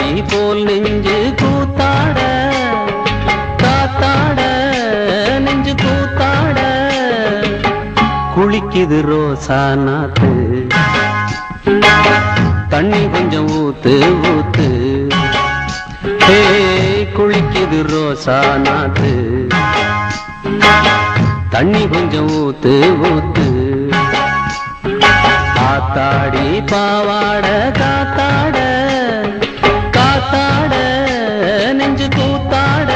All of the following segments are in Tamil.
போல் நெஞ்சு கூத்தாட காத்தாட நெஞ்சு கூத்தாட குளிக்குது ரோசா நாத்து தண்ணி கொஞ்சம் ஊத்து ஊத்து ஏய், குளிக்குது ரோசா நாத்து தண்ணி கொஞ்சம் ஊத்து ஊத்து காத்தாடி பாவாட காத்தாட காத்தாட நெஞ்சு கூத்தாட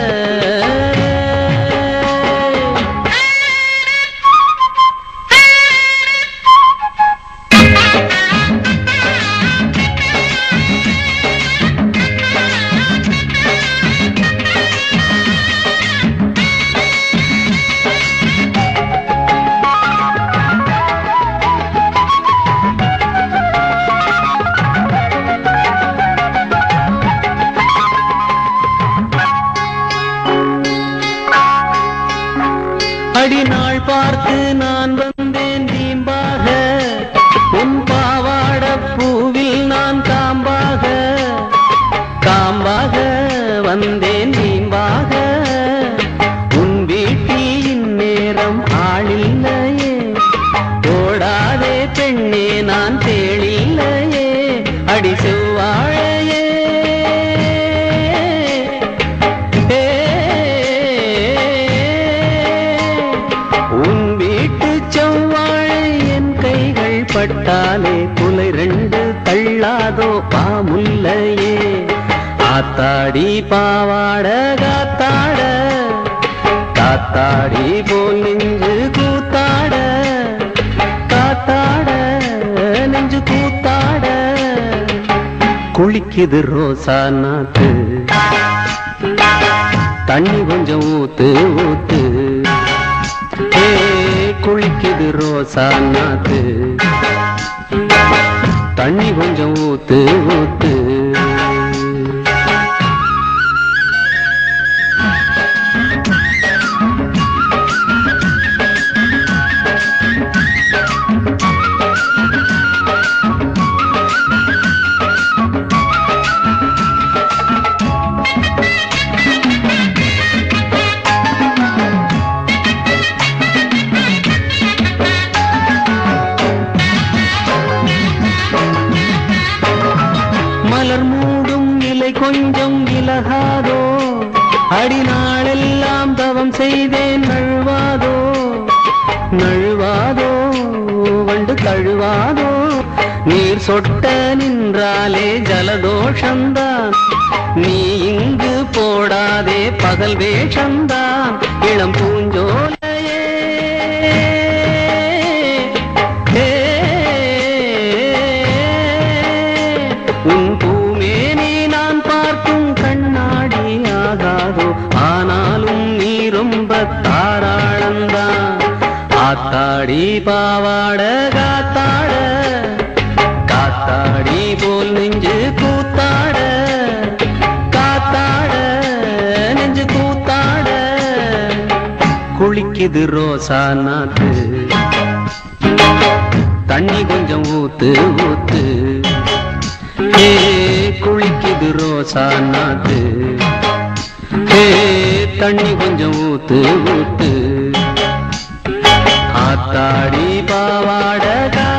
அடி நாள் பார்த்து நான் வந்தேன் தீம்பாக உன் பாவாட பூவில் நான் காம்பாக காம்பாக வந்தேன் தீம்பாக உன் வீட்டில் இந்நேரம் ஆளில்லையே ஓடாதே பெண்ணே நான் தேளில்லையே அடி செவ்வாழையே உன் வீட்டு செவ்வாழை என் கைகள் பட்டாலே குலை ரெண்டு தள்ளாதோ பாமுல்லையே ஆத்தாடி பாவாட காத்தாட காத்தாடி போல் நெஞ்சு கூத்தாட காத்தாட நெஞ்சு கூத்தாட குளிக்குது ரோசா நாத்து தண்ணி கொஞ்சம் ஊத்து ஊத்து ஏ குளிக்குது ரோசா நாத்து தண்ணி கொஞ்சம் ஊத்து ஊத்து மலர் மூடும் இலை கொஞ்சம் விலகாதோ அடிநாளெல்லாம் தவம் செய்தேன் நழுவாதோ நழுவாதோ வண்டு தழுவாதோ நீர் சொட்ட நின்றாலே ஜலதோஷந்தான் நீ இங்கு போடாதே பகல் வேஷந்தான் இளம் பூஞ்சோலையே உன் பூமேனி நான் பார்க்கும் கண்ணாடி ஆகாதோ ஆனாலும் நீ ரொம்ப தாராளந்தான் ஆத்தாடி பாவாட காத்தாட காத்தாடி போல் நெஞ்சு கூத்தாட காத்தாட நெஞ்சு கூத்தாட குளிக்குது ரோசா நாத்து தண்ணி கொஞ்சம் ஊத்து ஊத்து ஏ குளிக்குது ரோசா நாத்து ஏ தண்ணி கொஞ்சம் ஊத்து ஊத்து ஆத்தாடி பாவாட